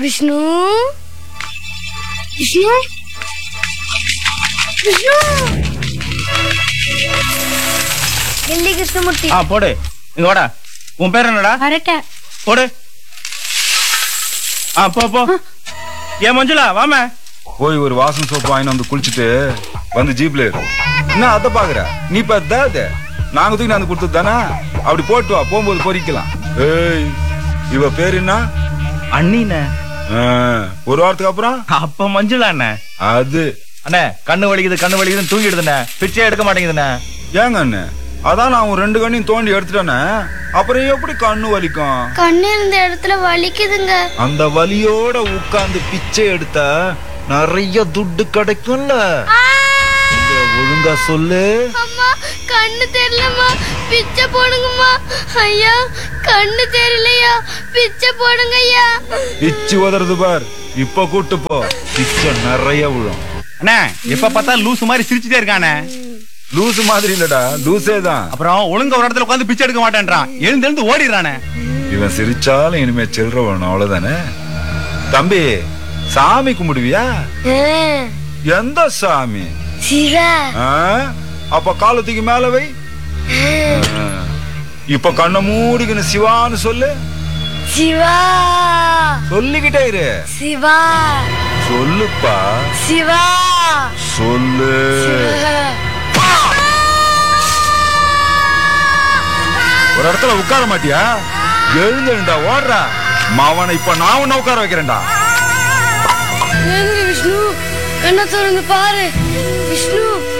விஷ்ணு விஷ்ணு விஷ்ணு கில்லி கிருஷ்ணமூர்த்தி ஆ போடு இங்க வாடா உன் பேர் என்னடா வரட்டேன் போடு ஆ போ போ ஏன் மஞ்சுளா வாமே போய் ஒரு வாசம் சோப்பு வாங்கிட்டு வந்து குளிச்சுட்டு வந்து ஜீப்ல ஏறு என்ன அத பாக்குற நீ பார்த்தா அது நாங்க தூக்கி வந்து கொடுத்தது தானே அப்படி போட்டு வா போகும்போது பொறிக்கலாம் ஏய் இவ பேர் என்ன அண்ணிண்ணே ஆ, ஒரு வாரத்துக்கு அப்புறம் அப்ப மஞ்சுளா அண்ணே அது அண்ணே கண்ணு வலிக்குது கண்ணு வலிக்குதுன்னு தூங்கிடுதுண்ணே பிச்சை எடுக்க மாட்டேங்குதுண்ணே ஏங்க அண்ணே அதான் நான் உன் ரெண்டு கண்ணையும் தோண்டி எடுத்துட்டானே அப்புறம் எப்படி கண்ணு வலிக்கும் கண்ணு இருந்த இடத்துல வலிக்குதுங்க அந்த வலியோட உட்கார்ந்து பிச்சை எடுத்தா நிறைய துட்டு கிடைக்கும்ல இங்க ஒழுங்கா சொல்லு அம்மா கண்ணு தெரியலம்மா பிச்சை போடுங்கம்மா ஐயா கண்ணு தெரியலையா பிச்சை போடுங்க ஐயா பிச்சு உதறது பார் இப்ப கூட்டு போ பிச்சை நிறைய விழும் அண்ணே எப்ப பார்த்தா லூசு மாதிரி சிரிச்சுட்டே இருக்கானே லூசு மாதிரி இல்லடா லூசே தான் அப்புறம் ஒழுங்கா ஒரு இடத்துல உட்காந்து பிச்சை எடுக்க மாட்டேன்றான் எழுந்து எழுந்து ஓடிடுறானே இவன் சிரிச்சாலும் இனிமே சில்லற வேணும் அவ்வளவுதானே தம்பி சாமி கும்பிடுவியா எந்த சாமி சிவா ஆ? அப்ப காலத்துக்கு மேல வை ஆ. இப்ப கண்ணை மூடிக்கின்னு சிவான்னு சொல்லு சிவா சொல்லிக்கிட்டே இரு சிவா சொல்லுப்பா சிவா சொல்லு ஒரு இடத்துல உட்கார மாட்டியா எழுந்துடா ஓடுறா மாவனை இப்ப நான் உன்னை உட்கார வைக்கிறேன்டா விஷ்ணு என்ன திறந்து பாரு விஷ்ணு